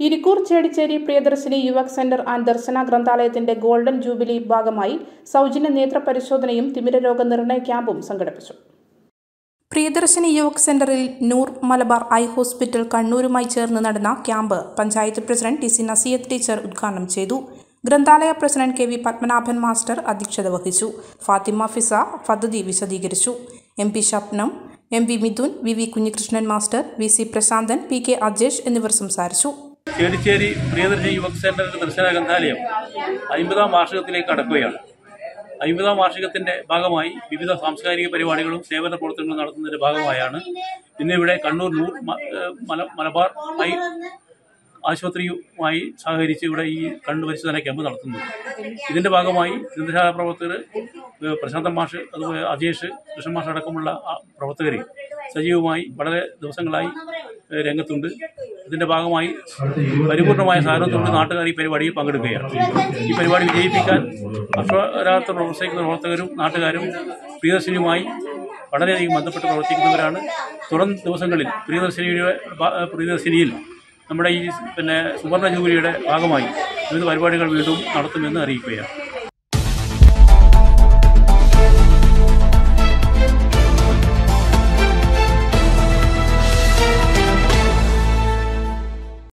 Irikkur Chedicheri Priyadarshini Yuvak centre and Darshana ഗ്രന്ഥാലയത്തിന്റെ golden jubilee ഭാഗമായി സൗജന്യ നേത്ര പരിശോധനയും തിമിരരോഗ നിർണയ ക്യാമ്പും സംഘടിപ്പിച്ചു പ്രിയദർശിനി യുവക് സെന്ററിൽ നൂർ മലബാർ ഐ ഹോസ്പിറ്റൽ കണ്ണൂരുമായി ചേർന്ന് നടന്ന camp panchayat president T C Nasiyath teacher ഉദ്ഘാടനം ചെയ്തു ഗ്രന്ഥാലയ president K V Padmanabhan master അധ്യക്ഷത വഹിച്ചു ഫാത്തിമ ഫിസ പദ്ധതി വിശദീകരിച്ചു M P Shapnam M V Mithun V V Kunhikrishnan master V C Prashanthan P K Ajesh എന്നിവർ സംസാരിച്ചു ചേടിച്ചേരി പ്രിയദർശിനി യുവക് സെന്ററിന്റെ ദർശന ഗ്രന്ഥാലയം അമ്പതാം വാർഷികത്തിലേക്ക് കടക്കുകയാണ് അമ്പതാം വാർഷികത്തിന്റെ ഭാഗമായി വിവിധ സാംസ്കാരിക പരിപാടികളും സേവന പ്രവർത്തനങ്ങളും നടത്തുന്നതിന്റെ ഭാഗമായാണ് ഇന്നിവിടെ കണ്ണൂർ നൂർ മ- ഏഹ് മല- മലബാർ ഐ ആശുപത്രിയുമായി സഹകരിച്ച് ഇവിടെ ഈ കണ്ണു പരിശോധന ക്യാമ്പ് നടത്തുന്നത് ഇതിന്റെ ഭാഗമായി ഗ്രന്ഥശാല പ്രവർത്തകർ ഏഹ് പ്രശാന്തൻ മാഷ് അതുപോലെ അജേഷ് കൃഷ്ണൻ മാഷ് അടക്കമുള്ള ആ പ്രവർത്തകർ സജീവമായി വളരെ ദിവസങ്ങളായി ഏഹ് രംഗത്തുണ്ട് ഇതിന്റെ ഭാഗമായി പരിപൂർണമായ സഹകരണത്തോട് നാട്ടുകാർ ഈ പരിപാടിയിൽ പങ്കെടുക്കുകയാണ് ഈ പരിപാടി വിജയിപ്പിക്കാൻ അക്ഷരാർത്ഥ പ്രവർത്തിക്കുന്ന പ്രവർത്തകരും നാട്ടുകാരും പ്രിയദർശിനിയുമായി വളരെയധികം ബന്ധപ്പെട്ട് പ്രവർത്തിക്കുന്നവരാണ് തുടർ ദിവസങ്ങളിൽ പ്രിയദർശിനിയുടെ ഭാ- പ്രിയദർശിനിയിൽ നമ്മുടെ ഈ പിന്നെ സുവർണ ജൂബിലിയുടെ ഭാഗമായി വിവിധ പരിപാടികൾ വീണ്ടും നടത്തുമെന്ന് അറിയിക്കുകയാണ്